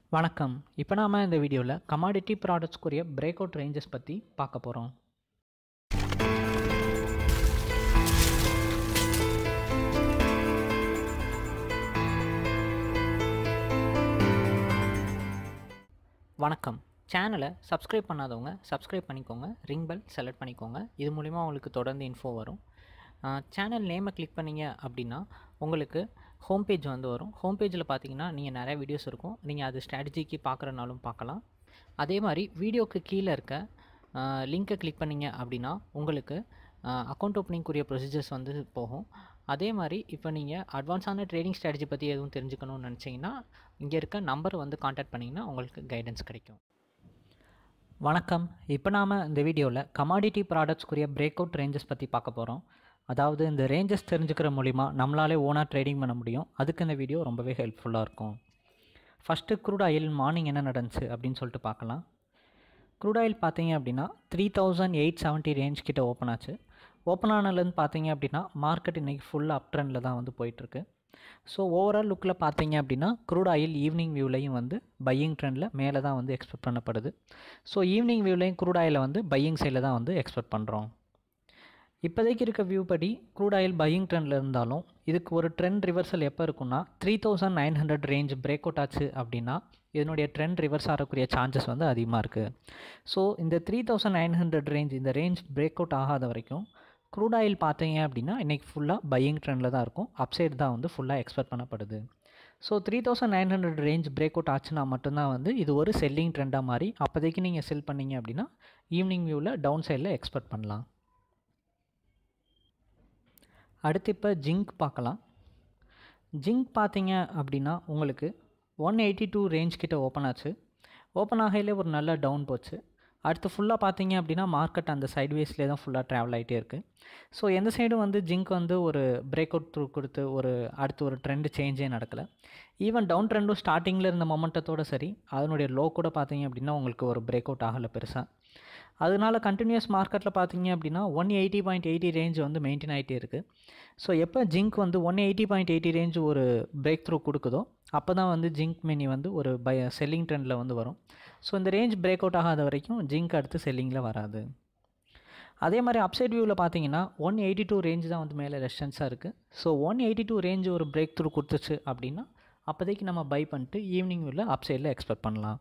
வணக்கம் இப்போ நாம இந்த வீடியோவில் கமாடிட்டி ப்ராடக்ட்ஸ்க்குரிய பிரேக் அவுட் ரேஞ்சஸ் பற்றி பார்க்க போகிறோம் வணக்கம் சேனலை சப்ஸ்கிரைப் பண்ணாதவங்க சப்ஸ்கிரைப் பண்ணிக்கோங்க ரிங் பெல் செலக்ட் பண்ணிக்கோங்க இது மூலிமா உங்களுக்கு தொடர்ந்து இன்ஃபோ வரும் சேனல் நேமை கிளிக் பண்ணீங்க அப்படின்னா உங்களுக்கு ஹோம் பேஜ் வந்து வரும் ஹோம் பேஜில் பார்த்தீங்கன்னா நீங்கள் நிறைய வீடியோஸ் இருக்கும் நீங்கள் அது ஸ்ட்ராட்டஜிக்கு பார்க்குறனாலும் பார்க்கலாம் அதே மாதிரி வீடியோக்கு கீழே இருக்க லிங்க்கை கிளிக் பண்ணீங்க அப்படின்னா உங்களுக்கு அக்கௌண்ட் ஓப்பனிங்குரிய ப்ரொசீஜர்ஸ் வந்து போகும் அதே மாதிரி இப்போ நீங்கள் அட்வான்ஸான ட்ரேடிங் ஸ்ட்ராட்டஜி பற்றி எதுவும் தெரிஞ்சுக்கணும்னு நினச்சிங்கன்னா இங்கே இருக்க நம்பர் வந்து காண்டாக்ட் பண்ணிங்கன்னா உங்களுக்கு கைடன்ஸ் கிடைக்கும் வணக்கம் இப்போ நாம் இந்த வீடியோவில் கமாடிட்டி ப்ராடக்ட்ஸ்க்குரிய பிரேக் அவுட் ரேஞ்சஸ் பற்றி பார்க்க போகிறோம் அதாவது இந்த ரேஞ்சஸ் தெரிஞ்சுக்கிற மூலிமா நம்மளாலே ஓனாக ட்ரேடிங் பண்ண முடியும் அதுக்கு இந்த வீடியோ ரொம்பவே ஹெல்ப்ஃபுல்லாக இருக்கும் ஃபஸ்ட்டு க்ரூட் ஆயில் மார்னிங் என்ன நடந்துச்சு அப்படின்னு சொல்லிட்டு பார்க்கலாம் க்ரூட் ஆயில் பார்த்தீங்க அப்படின்னா three thousand eight seventy range கிட்ட ஓப்பன் ஆச்சு ஓப்பன் ஆனதுலேருந்து பார்த்தீங்க அப்படின்னா மார்க்கெட் இன்றைக்கி ஃபுல் அப் ட்ரெண்டில் தான் வந்து போயிட்டுருக்கு ஸோ ஓவரால் லுக்கில் பார்த்தீங்க அப்படின்னா க்ரூட் ஆயில் ஈவினிங் வியூலையும் வந்து பையிங் ட்ரெண்டில் மேலே தான் வந்து எக்ஸ்பெக்ட் பண்ணப்படுது ஸோ ஈவினிங் வியூலையும் க்ரூட் ஆயிலை வந்து பையிங் சைடில் தான் வந்து எக்ஸ்பெக்ட் பண்ணுறோம் இப்போதைக்கு இருக்க வியூ படி க்ரூட் ஆயில் பையிங் ட்ரெண்டில் இருந்தாலும் இதுக்கு ஒரு ட்ரெண்ட் ரிவர்சல் எப்போ இருக்குன்னா three thousand nine hundred range break out ஆச்சு அப்படின்னா இதனுடைய ட்ரெண்ட் ரிவர்ஸ் ஆகக்கூடிய சான்சஸ் வந்து அதிகமாக இருக்குது ஸோ இந்த three thousand nine hundred range இந்த ரேஞ்ச் பிரேக் அவுட் ஆகாத வரைக்கும் க்ரூட் ஆயில் பார்த்தீங்க அப்படின்னா இன்றைக்கி ஃபுல்லாக பையிங் ட்ரெண்டில் தான் இருக்கும் அப்சைட் தான் வந்து ஃபுல்லாக எக்ஸ்பெக்ட் பண்ணப்படுது so three thousand nine hundred range break out ஆச்சுன்னா மட்டும்தான் வந்து இது ஒரு செல்லிங் ட்ரெண்டாக மாறி அப்போதைக்கு நீங்கள் செல் பண்ணீங்க அப்படின்னா ஈவினிங் வியூவில் டவுன் சைடில் எக்ஸ்பெக்ட் பண்ணலாம் அடுத்து இப்போ ஜிங்க் பார்க்கலாம் ஜிங்க் பார்த்தீங்க அப்படின்னா உங்களுக்கு ஒன் எயிட்டி டூ ரேஞ்ச் கிட்ட ஓப்பன் ஆச்சு ஓப்பன் ஆகையிலே ஒரு நல்ல டவுன் போச்சு அடுத்து ஃபுல்லாக பார்த்தீங்க அப்படின்னா மார்க்கெட் அந்த சைட்வேஸ்லேயே தான் ஃபுல்லாக ட்ராவல் ஆகிட்டே இருக்குது ஸோ எந்த சைடும் வந்து ஜிங்க் வந்து ஒரு பிரேக் அவுட் த்ரூ கொடுத்து ஒரு அடுத்து ஒரு ட்ரெண்டு சேஞ்சே நடக்கலை ஈவன் டவுன் ட்ரெண்டும் ஸ்டார்டிங்கில் இருந்த மொமெண்டத்தோடு சரி அதனுடைய லோ கூட பார்த்தீங்க அப்படின்னா உங்களுக்கு ஒரு பிரேக் அவுட் ஆகலை பெருசாக அதனால கண்டினியூஸ் மார்க்கெட்டில் பார்த்தீங்க அப்படின்னா one eighty point eighty range வந்து மெயின்டைன் ஆகிட்டே இருக்குது ஸோ எப்போ ஜிங்க் வந்து one eighty point eighty range ஒரு பிரேக் த்ரூ கொடுக்குதோ அப்போ தான் வந்து ஜிங்க் மினி வந்து ஒரு பை செல்லிங் ட்ரெண்டில் வந்து வரும் ஸோ இந்த ரேஞ்ச் பிரேக் அவுட் ஆகாத வரைக்கும் ஜிங்க் அடுத்து செல்லிங்கில் வராது அதே மாதிரி அப்சைட் வியூவில் பார்த்தீங்கன்னா ஒன் எயிட்டி டூ ரேஞ்ச் தான் வந்து மேலே ரெஸ்டன்ஸாக இருக்குது so one eighty two range ஒரு பிரேக் த்ரூ கொடுத்துச்சு அப்படின்னா அப்போதைக்கு நம்ம பை பண்ணிட்டு ஈவினிங் வியூவில் அப்சைடில் எக்ஸ்பெக்ட் பண்ணலாம்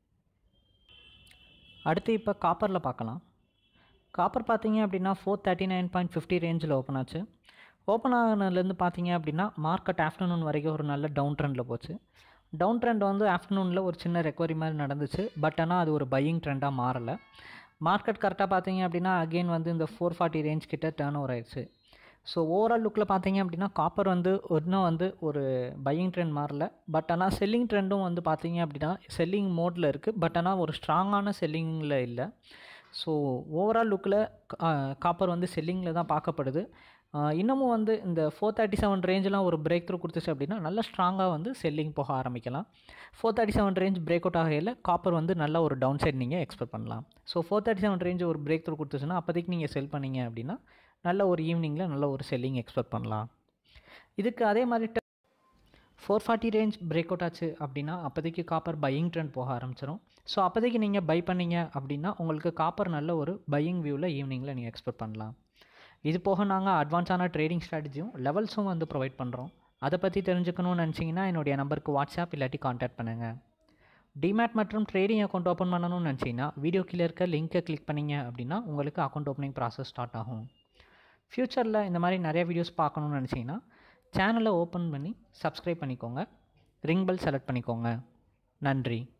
அடுத்து இப்போ காப்பரில் பார்க்கலாம் காப்பர் பார்த்தீங்க அப்படின்னா four thirty nine point fifty ரேஞ்சில் ஓப்பன் ஆச்சு ஓப்பன் ஆனதுலேருந்து பார்த்தீங்க அப்படின்னா மார்க்கெட் ஆஃப்டர்நூன் வரைக்கும் ஒரு நல்ல டவுன் ட்ரெண்டில் போச்சு டவுன் ட்ரெண்ட் வந்து ஆஃப்டர்நூனில் ஒரு சின்ன ரெக்கவரி மாதிரி நடந்துச்சு பட் ஆனால் அது ஒரு பையிங் ட்ரெண்டாக மாறலை மார்க்கெட் கரெக்டாக பார்த்தீங்க அப்படின்னா அகெயின் வந்து இந்த ஃபோர் ஃபார்ட்டி ரேஞ்ச் கிட்ட டேர்ன் ஓவர் ஆயிடுச்சு ஸோ ஓவரால் லுக்கில் பார்த்தீங்க அப்படின்னா காப்பர் வந்து இன்னும் வந்து ஒரு பையிங் ட்ரெண்ட் மாறல பட் ஆனால் செல்லிங் ட்ரெண்டும் வந்து பார்த்தீங்க அப்படின்னா செல்லிங் மோடில் இருக்குது பட் ஆனால் ஒரு ஸ்ட்ராங்கான செல்லிங்கில் இல்லை ஸோ ஓவரால் லுக்கில் காப்பர் வந்து செல்லிங்கில் தான் பார்க்கப்படுது இன்னமும் வந்து இந்த ஃபோர் தேர்ட்டி செவன் ரேஞ்செலாம் ஒரு பிரேக் த்ரூ கொடுத்துச்சு அப்படின்னா நல்ல ஸ்ட்ராங்காக வந்து செல்லிங் போக ஆரம்பிக்கலாம் four thirty seven range break out ஆகையில் காப்பர் வந்து நல்ல ஒரு டவுன் சைட் நீங்கள் எக்ஸ்பெக்ட் பண்ணலாம் so four thirty seven range ஒரு பிரேக் த்ரூ கொடுத்துச்சுன்னா அப்போதைக்கு நீங்கள் செல் பண்ணீங்க அப்படின்னா நல்ல ஒரு ஈவினிங்கில் நல்ல ஒரு செல்லிங் எக்ஸ்பெக்ட் பண்ணலாம் இதுக்கு அதே மாதிரி four forty range break out ஆச்சு அப்படின்னா அப்போதைக்கு காப்பர் பையிங் ட்ரெண்ட் போக ஆரம்பிச்சிடும் ஸோ அப்போதைக்கு நீங்கள் பை பண்ணீங்க அப்படின்னா உங்களுக்கு காப்பர் நல்ல ஒரு பையிங் வியூவில் ஈவினிங்கில் நீங்கள் எக்ஸ்பெக்ட் பண்ணலாம் இது போக நாங்கள் அட்வான்ஸான ட்ரேடிங் ஸ்ட்ராட்டஜியும் லெவல்ஸும் வந்து ப்ரொவைட் பண்ணுறோம் அதை பற்றி தெரிஞ்சுக்கணும்னு நினச்சிங்கன்னா என்னுடைய நம்பருக்கு வாட்ஸ்அப் இல்லாட்டி கான்டாக்ட் பண்ணுங்கள் டிமேட் மற்றும் ட்ரேடிங் அக்கௌண்ட் ஓப்பன் பண்ணணும்னு நினச்சிங்கன்னா வீடியோ கீழே இருக்க லிங்க்கை கிளிக் பண்ணிங்க அப்படின்னா உங்களுக்கு அக்கௌண்ட் ஓப்பனிங் ப்ராசஸ் ஸ்டார்ட் ஆகும் ஃப்யூச்சரில் இந்த மாதிரி நிறைய வீடியோஸ் பார்க்கணுன்னு நினச்சிங்கன்னா சேனலை ஓப்பன் பண்ணி சப்ஸ்கிரைப் பண்ணிக்கோங்க ரிங் பெல் செலக்ட் பண்ணிக்கோங்க நன்றி